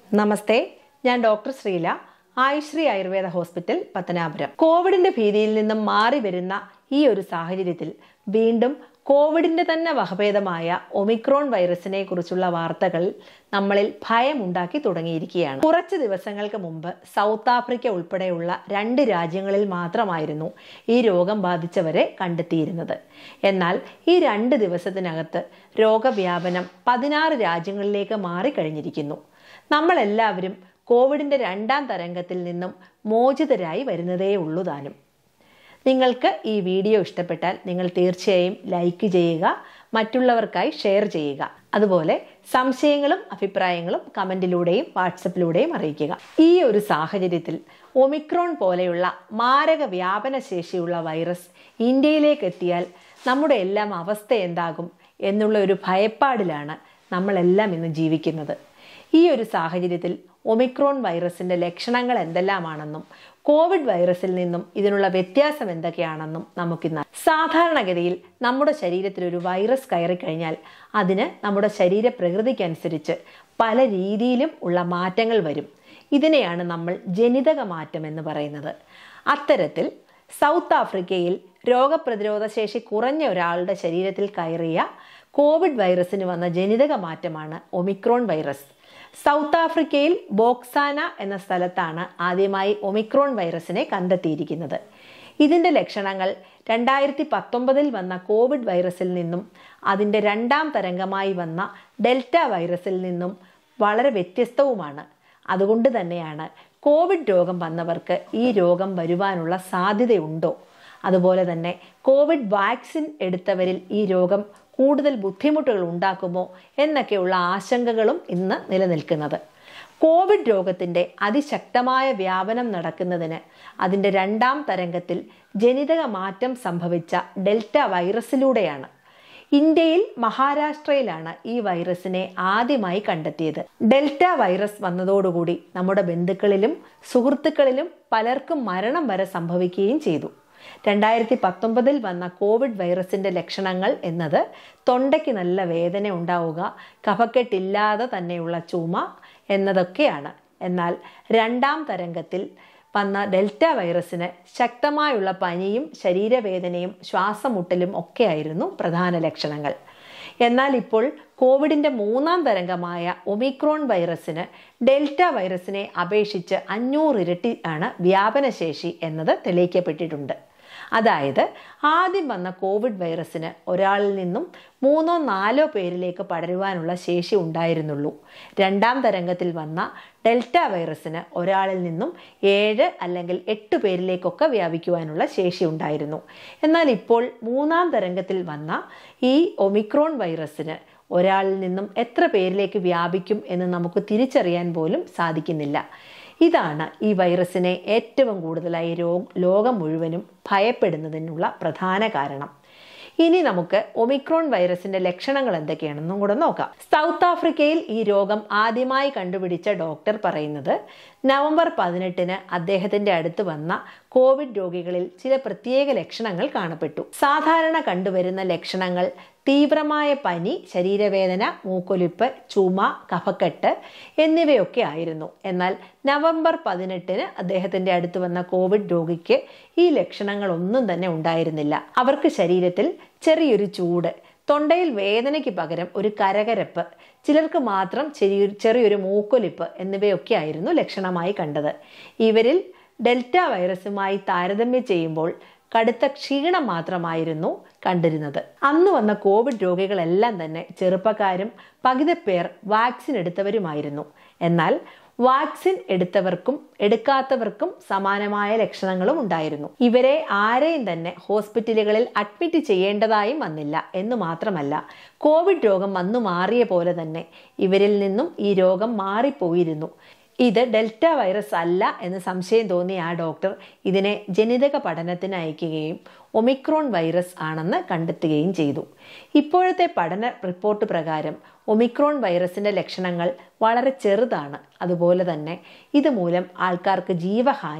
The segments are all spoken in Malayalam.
നമസ്തേ ഞാൻ ഡോക്ടർ ശ്രീല ആയുശ്രീ ആയുർവേദ ഹോസ്പിറ്റൽ പത്തനാപുരം കോവിഡിന്റെ ഭീതിയിൽ നിന്നും മാറി വരുന്ന ഈ ഒരു സാഹചര്യത്തിൽ വീണ്ടും കോവിഡിന്റെ തന്നെ വകഭേദമായ ഒമിക്രോൺ വൈറസിനെ കുറിച്ചുള്ള വാർത്തകൾ നമ്മളിൽ ഭയമുണ്ടാക്കി തുടങ്ങിയിരിക്കുകയാണ് കുറച്ച് ദിവസങ്ങൾക്ക് മുമ്പ് സൗത്ത് ആഫ്രിക്ക ഉൾപ്പെടെയുള്ള രണ്ട് രാജ്യങ്ങളിൽ മാത്രമായിരുന്നു ഈ രോഗം ബാധിച്ചവരെ കണ്ടെത്തിയിരുന്നത് എന്നാൽ ഈ രണ്ട് ദിവസത്തിനകത്ത് രോഗവ്യാപനം പതിനാറ് രാജ്യങ്ങളിലേക്ക് മാറിക്കഴിഞ്ഞിരിക്കുന്നു നമ്മളെല്ലാവരും കോവിഡിന്റെ രണ്ടാം തരംഗത്തിൽ നിന്നും മോചിതരായി വരുന്നതേ ഉള്ളൂ താനും നിങ്ങൾക്ക് ഈ വീഡിയോ ഇഷ്ടപ്പെട്ടാൽ നിങ്ങൾ തീർച്ചയായും ലൈക്ക് ചെയ്യുക മറ്റുള്ളവർക്കായി ഷെയർ ചെയ്യുക അതുപോലെ സംശയങ്ങളും അഭിപ്രായങ്ങളും കമൻറ്റിലൂടെയും വാട്സപ്പിലൂടെയും അറിയിക്കുക ഈ ഒരു സാഹചര്യത്തിൽ ഒമിക്രോൺ പോലെയുള്ള മാരക വ്യാപന ശേഷിയുള്ള വൈറസ് ഇന്ത്യയിലേക്ക് എത്തിയാൽ നമ്മുടെ എല്ലാം അവസ്ഥ എന്താകും എന്നുള്ള ഒരു ഭയപ്പാടിലാണ് നമ്മളെല്ലാം ഇന്ന് ജീവിക്കുന്നത് ഈ ഒരു സാഹചര്യത്തിൽ ഒമിക്രോൺ വൈറസിന്റെ ലക്ഷണങ്ങൾ എന്തെല്ലാമാണെന്നും കോവിഡ് വൈറസിൽ നിന്നും ഇതിനുള്ള വ്യത്യാസം എന്തൊക്കെയാണെന്നും നമുക്കിന്ന് സാധാരണഗതിയിൽ നമ്മുടെ ശരീരത്തിൽ ഒരു വൈറസ് കയറി കഴിഞ്ഞാൽ അതിന് നമ്മുടെ ശരീര പ്രകൃതിക്കനുസരിച്ച് പല രീതിയിലും ഉള്ള മാറ്റങ്ങൾ വരും ഇതിനെയാണ് നമ്മൾ ജനിതക മാറ്റം എന്ന് പറയുന്നത് അത്തരത്തിൽ സൗത്ത് ആഫ്രിക്കയിൽ രോഗപ്രതിരോധ ശേഷി കുറഞ്ഞ ഒരാളുടെ ശരീരത്തിൽ കയറിയ കോവിഡ് വൈറസിന് വന്ന ജനിതക മാറ്റമാണ് ഒമിക്രോൺ വൈറസ് സൗത്ത് ആഫ്രിക്കയിൽ ബോക്സാന എന്ന സ്ഥലത്താണ് ആദ്യമായി ഒമിക്രോൺ വൈറസിനെ കണ്ടെത്തിയിരിക്കുന്നത് ഇതിൻ്റെ ലക്ഷണങ്ങൾ രണ്ടായിരത്തി പത്തൊമ്പതിൽ വന്ന കോവിഡ് വൈറസിൽ നിന്നും അതിൻ്റെ രണ്ടാം തരംഗമായി വന്ന ഡെൽറ്റ വൈറസിൽ നിന്നും വളരെ വ്യത്യസ്തവുമാണ് അതുകൊണ്ട് തന്നെയാണ് കോവിഡ് രോഗം വന്നവർക്ക് ഈ രോഗം വരുവാനുള്ള സാധ്യതയുണ്ടോ അതുപോലെ തന്നെ കോവിഡ് വാക്സിൻ എടുത്തവരിൽ ഈ രോഗം കൂടുതൽ ബുദ്ധിമുട്ടുകൾ ഉണ്ടാക്കുമോ എന്നൊക്കെയുള്ള ആശങ്കകളും ഇന്ന് നിലനിൽക്കുന്നത് കോവിഡ് രോഗത്തിൻ്റെ അതിശക്തമായ വ്യാപനം നടക്കുന്നതിന് അതിൻ്റെ രണ്ടാം തരംഗത്തിൽ ജനിതക മാറ്റം സംഭവിച്ച ഡെൽറ്റ വൈറസിലൂടെയാണ് ഇന്ത്യയിൽ മഹാരാഷ്ട്രയിലാണ് ഈ വൈറസിനെ ആദ്യമായി കണ്ടെത്തിയത് ഡെൽറ്റ വൈറസ് വന്നതോടുകൂടി നമ്മുടെ ബന്ധുക്കളിലും സുഹൃത്തുക്കളിലും പലർക്കും മരണം വരെ സംഭവിക്കുകയും ചെയ്തു രണ്ടായിരത്തി പത്തൊമ്പതിൽ വന്ന കോവിഡ് വൈറസിന്റെ ലക്ഷണങ്ങൾ എന്നത് തൊണ്ടയ്ക്ക് നല്ല വേദന ഉണ്ടാവുക കഫക്കെട്ടില്ലാതെ തന്നെയുള്ള ചുമ എന്നതൊക്കെയാണ് എന്നാൽ രണ്ടാം തരംഗത്തിൽ വന്ന ഡെൽറ്റ വൈറസിന് ശക്തമായുള്ള പനിയും ശരീരവേദനയും ശ്വാസമുട്ടലും ഒക്കെയായിരുന്നു പ്രധാന ലക്ഷണങ്ങൾ എന്നാൽ ഇപ്പോൾ കോവിഡിന്റെ മൂന്നാം തരംഗമായ ഒമിക്രോൺ വൈറസിന് ഡെൽറ്റ വൈറസിനെ അപേക്ഷിച്ച് അഞ്ഞൂറ് ഇരട്ടി ആണ് വ്യാപനശേഷി എന്നത് തെളിയിക്കപ്പെട്ടിട്ടുണ്ട് അതായത് ആദ്യം വന്ന കോവിഡ് വൈറസിന് ഒരാളിൽ നിന്നും മൂന്നോ നാലോ പേരിലേക്ക് പടരുവാനുള്ള ശേഷി ഉണ്ടായിരുന്നുള്ളൂ രണ്ടാം തരംഗത്തിൽ വന്ന ഡെൽറ്റ വൈറസിന് ഒരാളിൽ നിന്നും ഏഴ് അല്ലെങ്കിൽ എട്ട് പേരിലേക്കൊക്കെ വ്യാപിക്കുവാനുള്ള ശേഷി ഉണ്ടായിരുന്നു എന്നാൽ ഇപ്പോൾ മൂന്നാം തരംഗത്തിൽ വന്ന ഈ ഒമിക്രോൺ വൈറസിന് ഒരാളിൽ നിന്നും എത്ര പേരിലേക്ക് വ്യാപിക്കും എന്ന് നമുക്ക് തിരിച്ചറിയാൻ പോലും സാധിക്കുന്നില്ല ഇതാണ് ഈ വൈറസിനെ ഏറ്റവും കൂടുതലായി രോ ലോകം മുഴുവനും ഭയപ്പെടുന്നതിനുള്ള പ്രധാന കാരണം ഇനി നമുക്ക് ഒമിക്രോൺ വൈറസിന്റെ ലക്ഷണങ്ങൾ എന്തൊക്കെയാണെന്നും കൂടെ നോക്കാം സൗത്ത് ആഫ്രിക്കയിൽ ഈ രോഗം ആദ്യമായി കണ്ടുപിടിച്ച ഡോക്ടർ പറയുന്നത് നവംബർ പതിനെട്ടിന് അദ്ദേഹത്തിന്റെ അടുത്ത് വന്ന കോവിഡ് രോഗികളിൽ ചില പ്രത്യേക ലക്ഷണങ്ങൾ കാണപ്പെട്ടു സാധാരണ കണ്ടുവരുന്ന ലക്ഷണങ്ങൾ തീവ്രമായ പനി ശരീരവേദന മൂക്കൊലിപ്പ് ചുമ കഫക്കെട്ട് എന്നിവയൊക്കെ ആയിരുന്നു എന്നാൽ നവംബർ പതിനെട്ടിന് അദ്ദേഹത്തിന്റെ അടുത്ത് വന്ന കോവിഡ് രോഗിക്ക് ഈ ലക്ഷണങ്ങൾ ഒന്നും തന്നെ ഉണ്ടായിരുന്നില്ല അവർക്ക് ശരീരത്തിൽ ചെറിയൊരു ചൂട് തൊണ്ടയിൽ വേദനയ്ക്ക് പകരം ഒരു കരകരപ്പ് ചിലർക്ക് മാത്രം ചെറിയൊരു ചെറിയൊരു മൂക്കൊലിപ്പ് എന്നിവയൊക്കെ ആയിരുന്നു ലക്ഷണമായി കണ്ടത് ഇവരിൽ ഡെൽറ്റ വൈറസുമായി താരതമ്യം ചെയ്യുമ്പോൾ കടുത്ത ക്ഷീണം മാത്രമായിരുന്നു കണ്ടിരുന്നത് അന്ന് വന്ന കോവിഡ് രോഗികളെല്ലാം തന്നെ ചെറുപ്പക്കാരും പകുതി പേർ വാക്സിൻ എടുത്തവരുമായിരുന്നു എന്നാൽ വാക്സിൻ എടുത്തവർക്കും എടുക്കാത്തവർക്കും സമാനമായ ലക്ഷണങ്ങളും ഉണ്ടായിരുന്നു ഇവരെ ആരെയും തന്നെ ഹോസ്പിറ്റലുകളിൽ അഡ്മിറ്റ് ചെയ്യേണ്ടതായും വന്നില്ല എന്ന് മാത്രമല്ല കോവിഡ് രോഗം വന്നു മാറിയ പോലെ തന്നെ ഇവരിൽ നിന്നും ഈ രോഗം മാറിപ്പോയിരുന്നു ഇത് ഡെൽറ്റ വൈറസ് അല്ല എന്ന് സംശയം തോന്നിയ ആ ഡോക്ടർ ഇതിനെ ജനിതക പഠനത്തിന് അയക്കുകയും ഒമിക്രോൺ വൈറസ് ആണെന്ന് കണ്ടെത്തുകയും ചെയ്തു ഇപ്പോഴത്തെ പഠന റിപ്പോർട്ട് പ്രകാരം ഒമിക്രോൺ വൈറസിന്റെ ലക്ഷണങ്ങൾ വളരെ ചെറുതാണ് അതുപോലെ തന്നെ ഇതുമൂലം ആൾക്കാർക്ക് ജീവഹാനി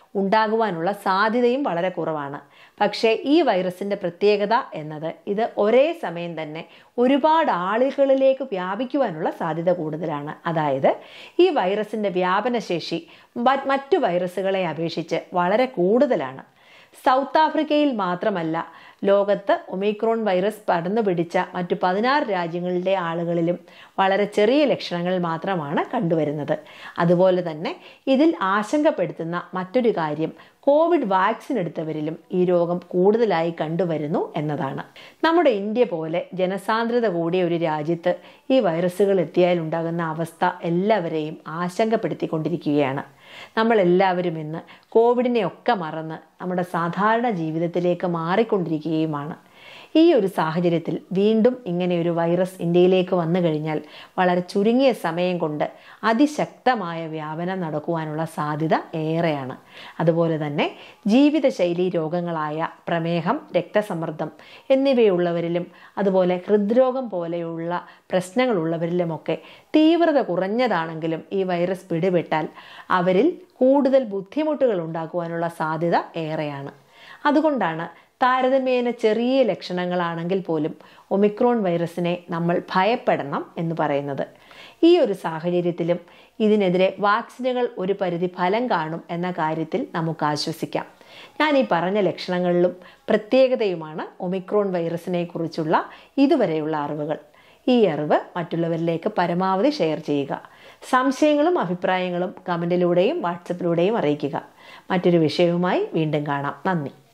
ഉണ്ടാകുവാനുള്ള സാധ്യതയും വളരെ കുറവാണ് പക്ഷേ ഈ വൈറസിൻ്റെ പ്രത്യേകത എന്നത് ഇത് ഒരേ സമയം തന്നെ ഒരുപാട് ആളുകളിലേക്ക് വ്യാപിക്കുവാനുള്ള സാധ്യത കൂടുതലാണ് അതായത് ഈ വൈറസിൻ്റെ വ്യാപനശേഷി മറ്റു വൈറസുകളെ അപേക്ഷിച്ച് വളരെ കൂടുതലാണ് സൗത്ത് ആഫ്രിക്കയിൽ മാത്രമല്ല ലോകത്ത് ഒമിക്രോൺ വൈറസ് പടർന്നു പിടിച്ച മറ്റു പതിനാറ് രാജ്യങ്ങളിലെ ആളുകളിലും വളരെ ചെറിയ ലക്ഷണങ്ങൾ മാത്രമാണ് കണ്ടുവരുന്നത് അതുപോലെ തന്നെ ഇതിൽ ആശങ്കപ്പെടുത്തുന്ന മറ്റൊരു കാര്യം കോവിഡ് വാക്സിൻ എടുത്തവരിലും ഈ രോഗം കൂടുതലായി കണ്ടുവരുന്നു എന്നതാണ് നമ്മുടെ ഇന്ത്യ പോലെ ജനസാന്ദ്രത കൂടിയ ഒരു രാജ്യത്ത് ഈ വൈറസുകൾ എത്തിയാൽ ഉണ്ടാകുന്ന അവസ്ഥ എല്ലാവരെയും ആശങ്കപ്പെടുത്തിക്കൊണ്ടിരിക്കുകയാണ് നമ്മൾ എല്ലാവരും ഇന്ന് കോവിഡിനെ ഒക്കെ മറന്ന് നമ്മുടെ സാധാരണ ജീവിതത്തിലേക്ക് മാറിക്കൊണ്ടിരിക്കുകയുമാണ് ഈ ഒരു സാഹചര്യത്തിൽ വീണ്ടും ഇങ്ങനെ ഒരു വൈറസ് ഇന്ത്യയിലേക്ക് വന്നു കഴിഞ്ഞാൽ വളരെ ചുരുങ്ങിയ സമയം കൊണ്ട് അതിശക്തമായ വ്യാപനം നടക്കുവാനുള്ള സാധ്യത ഏറെയാണ് അതുപോലെ തന്നെ ജീവിതശൈലി രോഗങ്ങളായ പ്രമേഹം രക്തസമ്മർദ്ദം എന്നിവയുള്ളവരിലും അതുപോലെ ഹൃദ്രോഗം പോലെയുള്ള പ്രശ്നങ്ങളുള്ളവരിലുമൊക്കെ തീവ്രത കുറഞ്ഞതാണെങ്കിലും ഈ വൈറസ് പിടിപെട്ടാൽ അവരിൽ കൂടുതൽ ബുദ്ധിമുട്ടുകൾ ഉണ്ടാക്കുവാനുള്ള സാധ്യത ഏറെയാണ് അതുകൊണ്ടാണ് താരതമ്യേന ചെറിയ ലക്ഷണങ്ങളാണെങ്കിൽ പോലും ഒമിക്രോൺ വൈറസിനെ നമ്മൾ ഭയപ്പെടണം എന്ന് പറയുന്നത് ഈ ഒരു സാഹചര്യത്തിലും ഇതിനെതിരെ വാക്സിനുകൾ ഒരു പരിധി ഫലം കാണും എന്ന കാര്യത്തിൽ നമുക്ക് ആശ്വസിക്കാം ഞാൻ ഈ പറഞ്ഞ ലക്ഷണങ്ങളിലും പ്രത്യേകതയുമാണ് ഒമിക്രോൺ വൈറസിനെ കുറിച്ചുള്ള ഇതുവരെയുള്ള അറിവുകൾ ഈ അറിവ് മറ്റുള്ളവരിലേക്ക് പരമാവധി ഷെയർ ചെയ്യുക സംശയങ്ങളും അഭിപ്രായങ്ങളും കമൻറ്റിലൂടെയും വാട്സപ്പിലൂടെയും അറിയിക്കുക മറ്റൊരു വിഷയവുമായി വീണ്ടും കാണാം നന്ദി